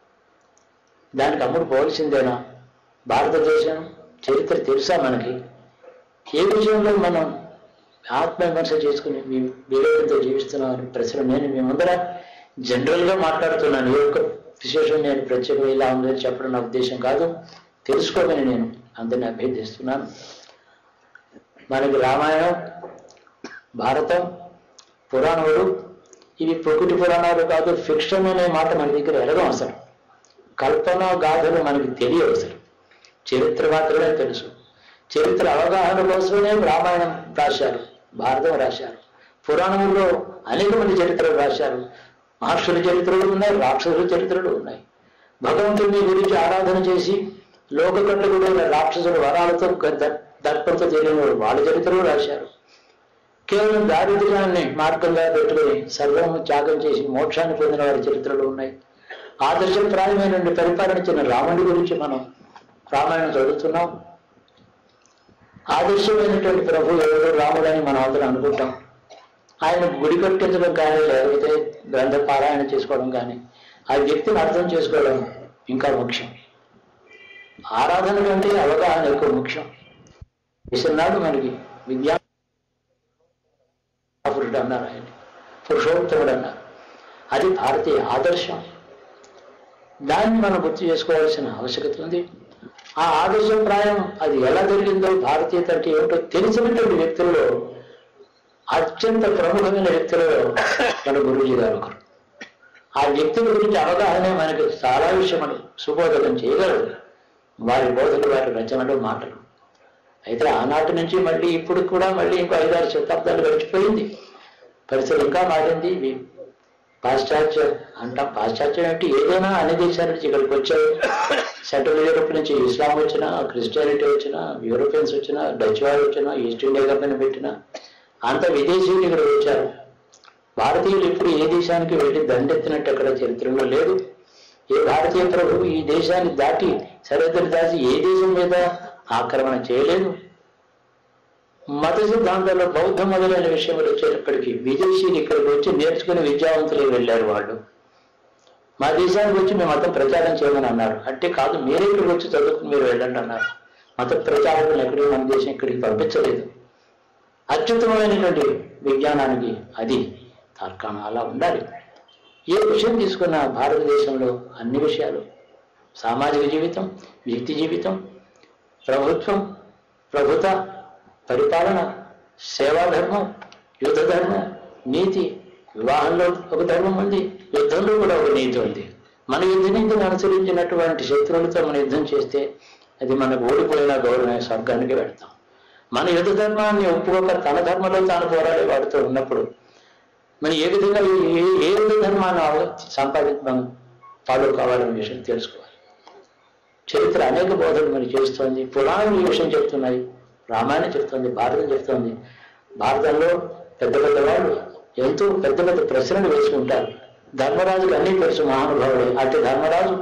దానికి అమ్ముడు పోవలసిందేనా భారతదేశం చరిత్ర తెలుసా మనకి ఏ విషయంలో మనం ఆత్మవిమర్శ చేసుకుని మీ వివేకంతో జీవిస్తున్నామని ప్రశ్న నేను మీ ముందర జనరల్గా మాట్లాడుతున్నాను ఏ ఒక్క విశేషం నేను ప్రత్యేకంగా ఇలా ఉందని చెప్పడం నా ఉద్దేశం కాదు తెలుసుకోమని నేను అందరిని అభ్యర్థిస్తున్నాను మనకి రామాయణం భారతం పురాణములు ఇవి ప్రకృతి పురాణాలు కాదు ఫిక్షన్ అనే మాట మన దగ్గర ఎరగం అసలు కల్పన గాథలు మనకి తెలియవు అసలు చరిత్ర మాత్రమే తెలుసు చరిత్ర అవగాహన కోసమే రామాయణం రాశారు భారతం రాశారు పురాణంలో అనేక మంది చరిత్రలు రాశారు మహర్షుల చరిత్రలు ఉన్నాయి రాక్షసుల చరిత్రలు ఉన్నాయి భగవంతుని గురించి ఆరాధన చేసి లోకకంటకుడైన రాక్షసుల వరాలతో ద- దర్పంతో తెలియని వాడు వాళ్ళ చరిత్రలు రాశారు కేవలం దారిద్ర్యాన్ని మార్గంగా పెట్టుకుని సర్వం త్యాగం చేసి మోక్షాన్ని పొందిన వారి చరిత్రలు ఉన్నాయి ఆదర్శప్రాయమైన పరిపాలించిన రాముడి గురించి మనం రామాయణం చదువుతున్నాం ఆదర్శమైనటువంటి ప్రభు ఎవరు రాముడని మనం అందరం అనుకుంటాం ఆయన గుడి కట్టించడం కానీ లేకపోతే గ్రంథ పారాయణ చేసుకోవడం కానీ ఆ వ్యక్తిని అర్థం చేసుకోవడం ఇంకా ముఖ్యం ఆరాధన కంటే అవగాహన ఎక్కువ ముఖ్యం నాడు మనకి విద్యా పురుషుడు అన్నారు ఆయన పురుషోత్తముడు అన్నారు అది భారతీయ ఆదర్శం దాన్ని మనం గుర్తు చేసుకోవాల్సిన ఆవశ్యకత ఉంది ఆ ఆదర్శం ప్రాయం అది ఎలా జరిగిందో భారతీయత అంటే ఏమిటో తెలిసినటువంటి వ్యక్తుల్లో అత్యంత ప్రముఖమైన వ్యక్తులలో మన గురుజీ గారు ఒకరు ఆ వ్యక్తుల గురించి అవగాహన మనకి చాలా విషయములు సుబోధకం చేయగలరు వారి బోధలు వారి రచనలు మాటలు అయితే ఆనాటి నుంచి మళ్ళీ ఇప్పుడు కూడా మళ్ళీ ఇంకో ఐదారు శతాబ్దాలు గడిచిపోయింది పరిస్థితి ఇంకా మారింది వి- పాశ్చాత్య అంటాం పాశ్చాత్యం అంటే ఏదైనా అన్ని దేశాల నుంచి ఇక్కడికి వచ్చాయి సెంట్రల్ యూరోప్ నుంచి ఇస్లాం వచ్చినా క్రిస్టియానిటీ వచ్చినా యూరోపియన్స్ వచ్చినా డచ్ వారు వచ్చినా ఈస్ట్ ఇండియా కంపెనీ పెట్టినా అంత విదేశీయులు ఇక్కడ వచ్చారు భారతీయులు ఇప్పుడు ఏ దేశానికి వెళ్ళి దండెత్తినట్టు ఎక్కడ చరిత్రలో లేదు ఏ భారతీయ ప్రభు ఈ దేశాన్ని దాటి సరిహద్దులు దాటి ఏ దేశం మీద ఆక్రమణ చేయలేదు మత సిద్ధాంతాల్లో బౌద్ధం మొదలైన విషయములు వచ్చేటప్పటికీ విదేశీయులు ఇక్కడికి వచ్చి నేర్చుకుని విద్యావంతులు వెళ్ళారు వాళ్ళు మా దేశానికి వచ్చి మేము మతం ప్రచారం చేయమని అన్నారు అంటే కాదు మీరే ఇక్కడికి వచ్చి చదువుకుని మీరు వెళ్ళండి అన్నారు మత ప్రచారకులు ఎక్కడికి మన దేశం ఇక్కడికి పంపించలేదు అత్యుత్తమమైనటువంటి విజ్ఞానానికి అది తార్కాణం అలా ఉండాలి ఏ విషయం తీసుకున్నా భారతదేశంలో అన్ని విషయాలు సామాజిక జీవితం వ్యక్తి జీవితం ప్రభుత్వం ప్రభుత పరిపాలన సేవా ధర్మం యుద్ధ ధర్మం నీతి వివాహంలో ఒక ధర్మం ఉంది యుద్ధంలో కూడా ఒక నీతి ఉంది మన యుద్ధ నీతిని అనుసరించినటువంటి శత్రువులతో మనం యుద్ధం చేస్తే అది మనకు ఓడిపోయిన గౌరవ స్వర్గానికి వెళ్తాం మన యుద్ధ ధర్మాన్ని ఒప్పుకోక తన ధర్మంలో తాను పోరాడే వాడితో ఉన్నప్పుడు మనం ఏ విధంగా ఏ ఏ యుద్ధ ధర్మాన్ని అవ- సంపాదించి మనం ఫాలో కావాలనే విషయం తెలుసుకోవాలి చరిత్ర అనేక బోధనలు మరి చేస్తోంది పురాణం ఈ విషయం చెప్తున్నాయి రామాయణం చెప్తోంది భారతం చెప్తోంది భారతంలో పెద్ద పెద్ద వాళ్ళు ఎంతో పెద్ద పెద్ద ప్రశ్నలు వేసుకుంటారు ధర్మరాజుకి అన్ని తెలుసు మహానుభావుడే అటు ధర్మరాజు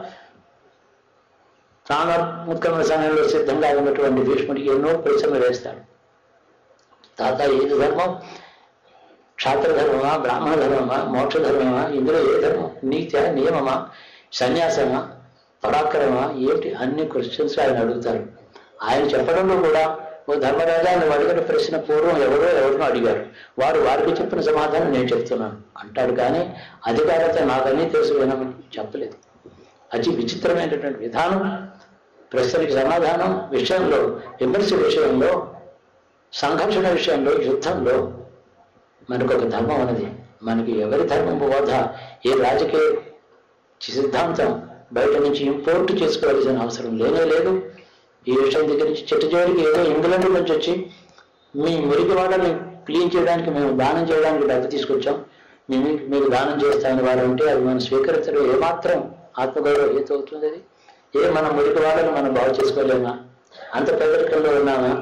ప్రాణముఖ్యమైన సమయంలో సిద్ధంగా ఉన్నటువంటి భీష్ముడికి ఎన్నో ప్రశ్నలు వేస్తాడు తాత ఏది ధర్మం క్షాత్ర ధర్మమా బ్రాహ్మణ ధర్మమా మోక్ష ధర్మమా ఇందులో ఏ ధర్మం నీత్య నియమమా సన్యాసమా పరాక్రమమా ఏమిటి అన్ని క్వశ్చన్స్ ఆయన అడుగుతారు ఆయన చెప్పడంలో కూడా ఓ ధర్మరాజా నువ్వు అడిగిన ప్రశ్న పూర్వం ఎవరో ఎవరినో అడిగారు వారు వారికి చెప్పిన సమాధానం నేను చెప్తున్నాను అంటాడు కానీ అధికారత నాకన్నీ తెలుసు వినమని చెప్పలేదు అతి విచిత్రమైనటువంటి విధానం ప్రశ్నకి సమాధానం విషయంలో విమర్శ విషయంలో సంఘర్షణ విషయంలో యుద్ధంలో మనకు ఒక ధర్మం ఉన్నది మనకి ఎవరి ధర్మం బోధ ఏ రాజకీయ సిద్ధాంతం బయట నుంచి ఇంపోర్ట్ చేసుకోవాల్సిన అవసరం లేనే లేదు ఈ విషయం దగ్గర నుంచి చెట్టు చివరికి ఏదో ఇంగ్లాండ్ నుంచి వచ్చి మీ మురికి వాడల్ని క్లీన్ చేయడానికి మేము దానం చేయడానికి డబ్బు తీసుకొచ్చాం మేము మీకు దానం చేస్తామని వారు అంటే అది మనం స్వీకరించడం ఏమాత్రం ఆత్మగౌరవ హేతు అవుతుంది అది ఏ మన మురికి వాడని మనం బాగు చేసుకోలేమా అంత పేదరికంలో ఉన్నామా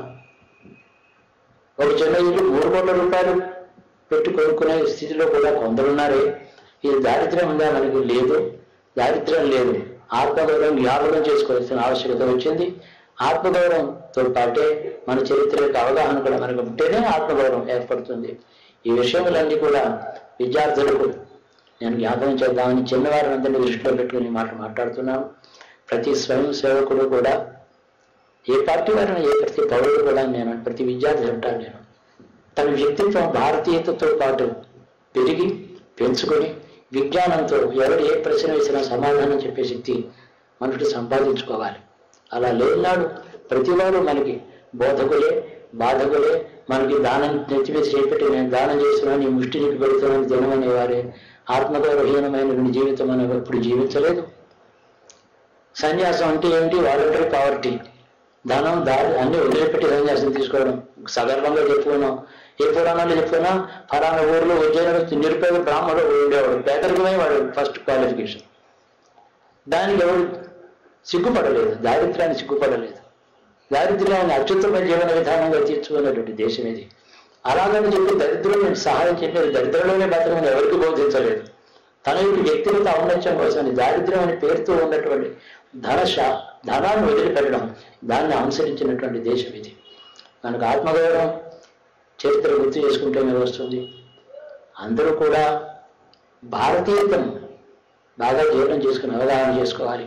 ఒక చిన్న ఇల్లు మూడు కోట్ల రూపాయలు పెట్టి కొనుక్కునే స్థితిలో కూడా కొందరున్నారే ఇది దారిద్ర్యం ఉందా మనకి లేదు దారిద్ర్యం లేదు ఆత్మగౌరవం జ్ఞాపకం చేసుకోవాల్సిన ఆవశ్యకత వచ్చింది ఆత్మగౌరవంతో పాటే మన చరిత్ర యొక్క అవగాహన కూడా మనకు ఉంటేనే ఆత్మగౌరవం ఏర్పడుతుంది ఈ విషయములన్నీ కూడా విద్యార్థులకు నేను జ్ఞాపకం చేద్దామని చిన్నవారిని అందరినీ దృష్టిలో పెట్టుకుని ఈ మాట మాట్లాడుతున్నాను ప్రతి స్వయం సేవకుడు కూడా ఏ పార్టీ వారిని ఏ ప్రతి పౌరుడు కూడా నేను ప్రతి విద్యార్థి అంటాను నేను తన వ్యక్తిత్వం భారతీయతతో పాటు పెరిగి పెంచుకొని విజ్ఞానంతో ఎవరు ఏ ప్రశ్న వేసినా సమాధానం చెప్పే శక్తి మనుషుడు సంపాదించుకోవాలి అలా లేనాడు ప్రతివాడు మనకి బోధకులే బాధకులే మనకి దానం నెత్తి మీద చేపెట్టి నేను దానం చేస్తున్నాను ఈ ముష్టి నీకు పెడుతున్నాను తినమనే వారే ఆత్మగౌరవహీనమైన జీవితం మనం ఎప్పుడు జీవించలేదు సన్యాసం అంటే ఏమిటి వాలంటరీ పావర్టీ ధనం దారి అన్ని వదిలిపెట్టి సన్యాసం తీసుకోవడం సగర్వంగా చెప్పుకున్నాం ఏ పురాణాలు చెప్పుకున్నా ఫలానా ఊర్లో ఉద్యోగం నిరుపేద బ్రాహ్మణుడు ఉండేవాడు పేదరికమే వాడు ఫస్ట్ క్వాలిఫికేషన్ దానికి ఎవరు సిగ్గుపడలేదు దారిద్ర్యాన్ని సిగ్గుపడలేదు దారిద్ర్యాన్ని అత్యుత్తమ జీవన విధానంగా తీర్చుకున్నటువంటి దేశం ఇది అలాగని చెప్పి దరిద్రం నేను సహాయం చెప్పేది దరిద్రంలోనే బతకమని ఎవరికి బోధించలేదు తన యొక్క వ్యక్తిగత ఔన్నత్యం కోసం దారిద్ర్యం అనే పేరుతో ఉన్నటువంటి ధనశ ధనాన్ని వదిలిపెట్టడం దాన్ని అనుసరించినటువంటి దేశం ఇది మనకు ఆత్మగౌరవం చరిత్ర గుర్తు చేసుకుంటేనే వస్తుంది అందరూ కూడా భారతీయతను బాగా జీవనం చేసుకుని అవగాహన చేసుకోవాలి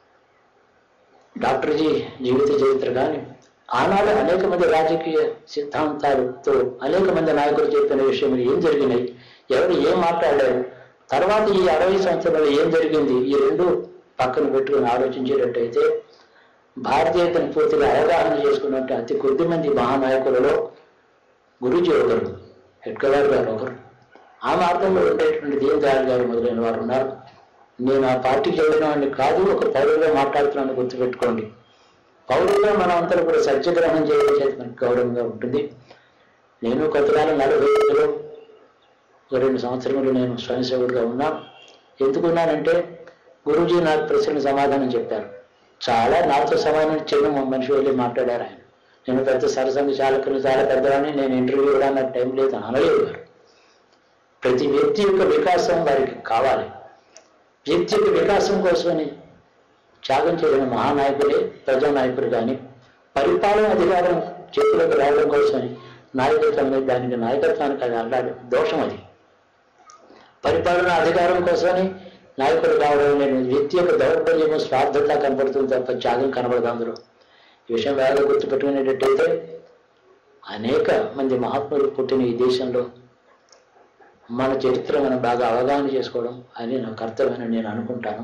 డాక్టర్జీ జీవిత చరిత్ర కానీ ఆనాడు అనేక మంది రాజకీయ సిద్ధాంతాలతో అనేక మంది నాయకులు చెప్పిన విషయములు ఏం జరిగినాయి ఎవరు ఏం మాట్లాడారు తర్వాత ఈ అరవై సంవత్సరాలు ఏం జరిగింది ఈ రెండు పక్కన పెట్టుకుని ఆలోచించేటట్టయితే భారతీయతను పూర్తిగా అవగాహన చేసుకున్నట్టు అతి కొద్ది మంది మహానాయకులలో గురూజీ ఒకరు హెడ్కవార్ గారు ఒకరు ఆ మార్గంలో ఉండేటువంటి దీన్ దయాళ్ గారు మొదలైన వారు ఉన్నారు నేను ఆ పార్టీకి చెందిన వాడిని కాదు ఒక పౌరులుగా మాట్లాడుతున్నాను గుర్తుపెట్టుకోండి పౌరులుగా మనం అంతా కూడా సత్యగ్రహణం చేయడం చేతి మనకు గౌరవంగా ఉంటుంది నేను కొంతకాలం నలభై ఏళ్ళలో ఒక రెండు సంవత్సరములు నేను స్వయంసేవకుడిగా ఉన్నాను ఎందుకున్నానంటే గురూజీ నాకు ప్రశ్న సమాధానం చెప్పారు చాలా నాతో సమానం చిన్న మనిషి వెళ్ళి మాట్లాడారు ఆయన నేను పెద్ద సరసంగ చాలకులు చాలా పెద్దవాడిని నేను ఇంటర్వ్యూ ఇవ్వడానికి నాకు టైం లేదు అనలేదు వారు ప్రతి వ్యక్తి యొక్క వికాసం వారికి కావాలి వ్యక్తి యొక్క వికాసం కోసమని త్యాగం చేసిన మహానాయకులే ప్రజానాయకుడు కానీ పరిపాలన అధికారం చేతిలోకి రావడం కోసమని నాయకత్వం మీద దానికి నాయకత్వానికి అది అల్లాడు దోషం అది పరిపాలన అధికారం కోసమని నాయకుడు కావడం నేను వ్యక్తి యొక్క దౌర్బల్యము స్వార్థత కనపడుతుంది తప్ప త్యాగం కనబడదు అందులో ఈ విషయం బాగా గుర్తుపెట్టుకునేటట్టయితే అనేక మంది మహాత్ములు పుట్టిన ఈ దేశంలో మన చరిత్ర మనం బాగా అవగాహన చేసుకోవడం అని నా కర్తవ్యమని నేను అనుకుంటాను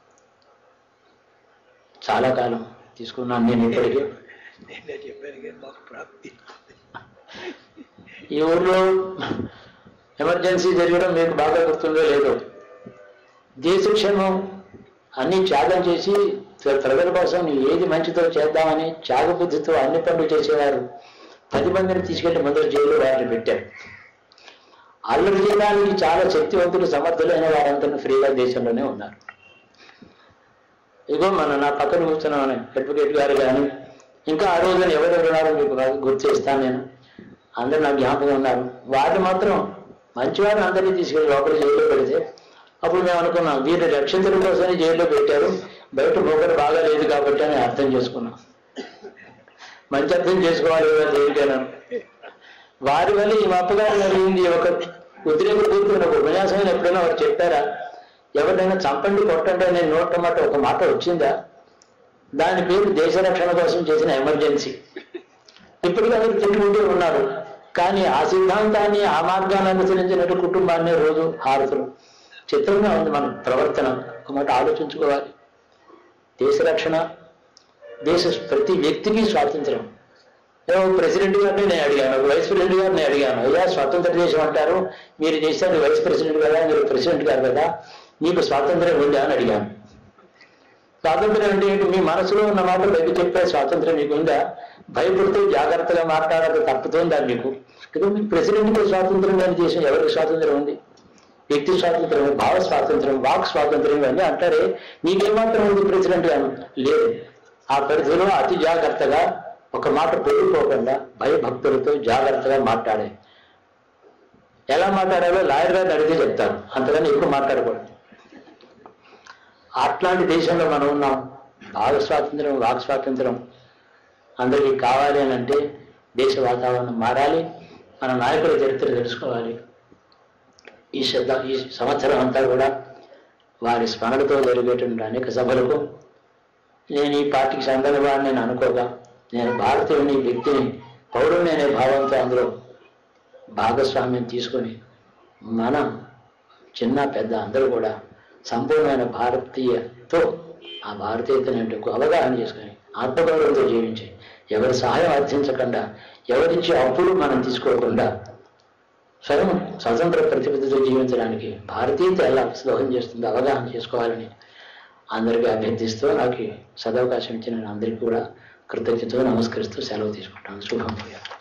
చాలా కాలం తీసుకున్నాను నేను ఇప్పటికీ నేనే చెప్పాను కానీ మాకు ప్రాప్తి ఈ ఊర్లో ఎమర్జెన్సీ జరగడం మీకు బాగా గుర్తుందో లేదో దేశక్షేమం అన్ని త్యాగం చేసి ప్ర- ప్రజల కోసం నువ్వు ఏది మంచితో చేద్దామని త్యాగబుద్ధితో అన్ని పనులు చేసేవారు పది మందిని తీసుకెళ్లి మొదలు జైలు వారిని పెట్టారు అల్లరి చేయడానికి చాలా శక్తివంతులు సమర్థులైన వారందరూ ఫ్రీగా దేశంలోనే ఉన్నారు ఇగో మన నా పక్కన కూర్చున్న అడ్వకేట్ గారు కానీ ఇంకా ఆ రోజున ఎవరెవరు ఉన్నారో మీకు బాగా గుర్తు చేస్తాను నేను అందరూ నాకు జ్ఞాపకం ఉన్నారు వారిని మాత్రం మంచివారిని అందరినీ తీసుకెళ్ళి లోపల జైల్లో పెడితే అప్పుడు మేము అనుకున్నాం వీరిని రక్షించడం కోసమే జైల్లో పెట్టారు బయట మొగలు బాగా లేదు కాబట్టి అని అర్థం చేసుకున్నాం మంచి అర్థం చేసుకోవాలి కదా దేనికైనా వారి వల్ల ఈ అప్పగారు జరిగింది ఒక ఉద్రేక కూర్చున్న ఒక ఉపన్యాసమైన ఎప్పుడైనా వారు చెప్పారా ఎవరినైనా చంపండి కొట్టండి అనే నోట మాట ఒక మాట వచ్చిందా దాని పేరు దేశ రక్షణ కోసం చేసిన ఎమర్జెన్సీ ఇప్పటికీ అందరూ తిట్టుకుంటూ ఉన్నారు కానీ ఆ సిద్ధాంతాన్ని ఆ మార్గాన్ని అనుసరించినట్టు కుటుంబాన్ని రోజు హారతులు చిత్రంగా ఉంది మన ప్రవర్తన ఒక మాట ఆలోచించుకోవాలి దేశ రక్షణ దేశ ప్రతి వ్యక్తికి స్వాతంత్రం నేను ప్రెసిడెంట్ గారిని నేను అడిగాను ఒక వైస్ ప్రెసిడెంట్ గారిని అడిగాను అయ్యా స్వాతంత్ర దేశం అంటారు మీరు దేశానికి వైస్ ప్రెసిడెంట్ కదా మీరు ప్రెసిడెంట్ గారు కదా మీకు స్వాతంత్రం ఉందా అని అడిగాను స్వాతంత్రం అంటే ఏంటి మీ మనసులో ఉన్న మాట బయట చెప్పే స్వాతంత్రం మీకు ఉందా భయపడుతూ జాగ్రత్తగా మాట్లాడక తప్పుతుందా మీకు ఇప్పుడు మీకు ప్రెసిడెంట్కి స్వాతంత్రం కానీ దేశం ఎవరికి స్వాతంత్రం ఉంది వ్యక్తి స్వాతంత్రం భావ స్వాతంత్రం వాక్ స్వాతంత్రం ఇవన్నీ అంటారే నీకేమాత్రం ఉంది ప్రెసిడెంట్ గాను లేదు ఆ పరిధిలో అతి జాగ్రత్తగా ఒక మాట పెరిగిపోకుండా భయభక్తులతో జాగ్రత్తగా మాట్లాడే ఎలా మాట్లాడాలో లాయర్ గారిని అడిగితే చెప్తారు అంతకని ఎక్కువ మాట్లాడకూడదు అట్లాంటి దేశంలో మనం ఉన్నాం భావ స్వాతంత్రం వాక్ స్వాతంత్రం అందరికీ కావాలి అని అంటే దేశ వాతావరణం మారాలి మన నాయకుల చరిత్ర తెలుసుకోవాలి ఈ శత ఈ సంవత్సరం అంతా కూడా వారి స్మరణతో జరిగేటువంటి అనేక సభలకు నేను ఈ పార్టీకి సంబంధవాడిని నేను అనుకోగా నేను భారతీయుని వ్యక్తిని పౌరుని అనే భావంతో అందులో భాగస్వామ్యం తీసుకొని మనం చిన్న పెద్ద అందరూ కూడా సంపూర్ణమైన భారతీయతో ఆ భారతీయతను అంటే అవగాహన చేసుకొని ఆత్మగౌరవంతో జీవించి ఎవరి సహాయం అర్థించకుండా ఎవరిచ్చి అప్పులు మనం తీసుకోకుండా స్వయం స్వతంత్ర ప్రతిపత్తితో జీవించడానికి భారతీయత ఎలా దోహం చేస్తుందో అవగాహన చేసుకోవాలని అందరికీ అభ్యర్థిస్తూ నాకు ఈ సదవకాశం ఇచ్చిన అందరికీ కూడా కృతజ్ఞతగా నమస్కరిస్తూ సెలవు తీసుకుంటాను శుభం భూయాలు.